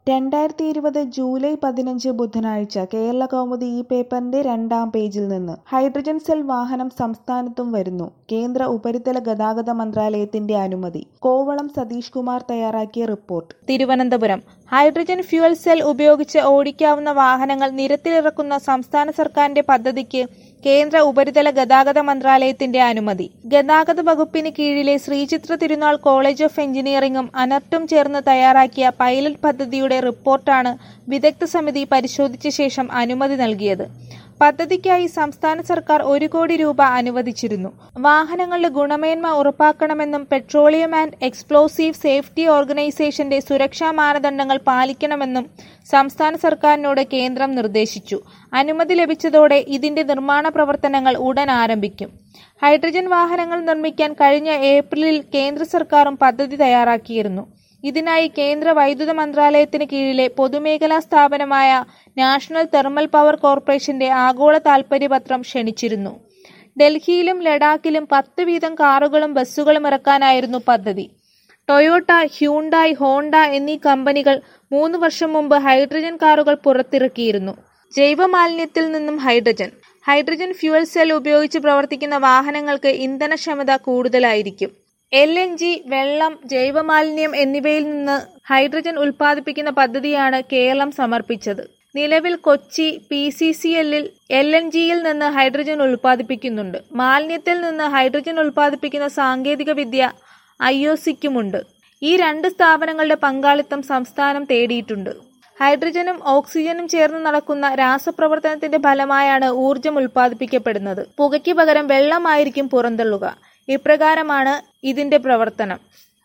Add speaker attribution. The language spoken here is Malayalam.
Speaker 1: രണ്ടായിരത്തി ഇരുപത് ജൂലൈ പതിനഞ്ച് ബുധനാഴ്ച കേരളകൗമുദി ഈ പേപ്പറിന്റെ രണ്ടാം പേജിൽ നിന്ന് ഹൈഡ്രജൻ സെൽ വാഹനം സംസ്ഥാനത്തും വരുന്നു കേന്ദ്ര ഉപരിതല ഗതാഗത മന്ത്രാലയത്തിന്റെ അനുമതി കോവളം സതീഷ് കുമാർ തയ്യാറാക്കിയ report
Speaker 2: Thiruvananthapuram hydrogen fuel cell ഉപയോഗിച്ച് ഓടിക്കാവുന്ന വാഹനങ്ങൾ നിരത്തിലിറക്കുന്ന സംസ്ഥാന സർക്കാരിന്റെ പദ്ധതിക്ക് കേന്ദ്ര ഉപരിതല ഗതാഗത മന്ത്രാലയത്തിന്റെ അനുമതി ഗതാഗത വകുപ്പിന് കീഴിലെ ശ്രീചിത്ര തിരുനാൾ കോളേജ് ഓഫ് എഞ്ചിനീയറിംഗും അനർട്ടും ചേർന്ന് തയ്യാറാക്കിയ പൈലറ്റ് പദ്ധതിയുടെ റിപ്പോർട്ടാണ് വിദഗ്ധ സമിതി പരിശോധിച്ച ശേഷം അനുമതി നൽകിയത് പദ്ധതിക്കായി സംസ്ഥാന സർക്കാർ ഒരു കോടി രൂപ അനുവദിച്ചിരുന്നു വാഹനങ്ങളുടെ ഗുണമേന്മ ഉറപ്പാക്കണമെന്നും പെട്രോളിയം ആൻഡ് എക്സ്പ്ലോസീവ് സേഫ്റ്റി ഓർഗനൈസേഷന്റെ സുരക്ഷാ മാനദണ്ഡങ്ങൾ പാലിക്കണമെന്നും സംസ്ഥാന സർക്കാരിനോട് കേന്ദ്രം നിർദ്ദേശിച്ചു അനുമതി ലഭിച്ചതോടെ ഇതിന്റെ നിർമ്മാണ പ്രവർത്തനങ്ങൾ ഉടൻ ആരംഭിക്കും ഹൈഡ്രജൻ വാഹനങ്ങൾ നിർമ്മിക്കാൻ കഴിഞ്ഞ ഏപ്രിലിൽ കേന്ദ്ര സർക്കാരും പദ്ധതി തയ്യാറാക്കിയിരുന്നു ഇതിനായി കേന്ദ്ര വൈദ്യുത മന്ത്രാലയത്തിന് കീഴിലെ പൊതുമേഖലാ സ്ഥാപനമായ നാഷണൽ തെർമൽ പവർ കോർപ്പറേഷന്റെ ആഗോള താൽപര്യപത്രം ക്ഷണിച്ചിരുന്നു ഡൽഹിയിലും ലഡാക്കിലും പത്ത് വീതം കാറുകളും ബസ്സുകളും ഇറക്കാനായിരുന്നു പദ്ധതി ടൊയോട്ട ഹ്യൂണ്ടായ് ഹോണ്ട എന്നീ കമ്പനികൾ മൂന്ന് വർഷം മുമ്പ് ഹൈഡ്രജൻ കാറുകൾ പുറത്തിറക്കിയിരുന്നു ജൈവമാലിന്യത്തിൽ നിന്നും ഹൈഡ്രജൻ ഹൈഡ്രജൻ ഫ്യുവൽ സെൽ ഉപയോഗിച്ച് പ്രവർത്തിക്കുന്ന വാഹനങ്ങൾക്ക് ഇന്ധനക്ഷമത കൂടുതലായിരിക്കും എൽ എൻ ജി വെള്ളം ജൈവമാലിന്യം എന്നിവയിൽ നിന്ന് ഹൈഡ്രജൻ ഉൽപ്പാദിപ്പിക്കുന്ന പദ്ധതിയാണ് കേരളം സമർപ്പിച്ചത് നിലവിൽ കൊച്ചി പി സി സി എല്ലിൽ എൽ എൻ ജിയിൽ നിന്ന് ഹൈഡ്രജൻ ഉൽപ്പാദിപ്പിക്കുന്നുണ്ട് മാലിന്യത്തിൽ നിന്ന് ഹൈഡ്രജൻ ഉൽപ്പാദിപ്പിക്കുന്ന സാങ്കേതിക വിദ്യ ഐ ഒ സിക്കുമുണ്ട് ഈ രണ്ട് സ്ഥാപനങ്ങളുടെ പങ്കാളിത്തം സംസ്ഥാനം തേടിയിട്ടുണ്ട് ഹൈഡ്രജനും ഓക്സിജനും ചേർന്ന് നടക്കുന്ന രാസപ്രവർത്തനത്തിന്റെ ഫലമായാണ് ഊർജം ഉൽപ്പാദിപ്പിക്കപ്പെടുന്നത് പുകയ്ക്ക് പകരം വെള്ളമായിരിക്കും പുറന്തള്ളുക ഇപ്രകാരമാണ് ഇതിന്റെ പ്രവർത്തനം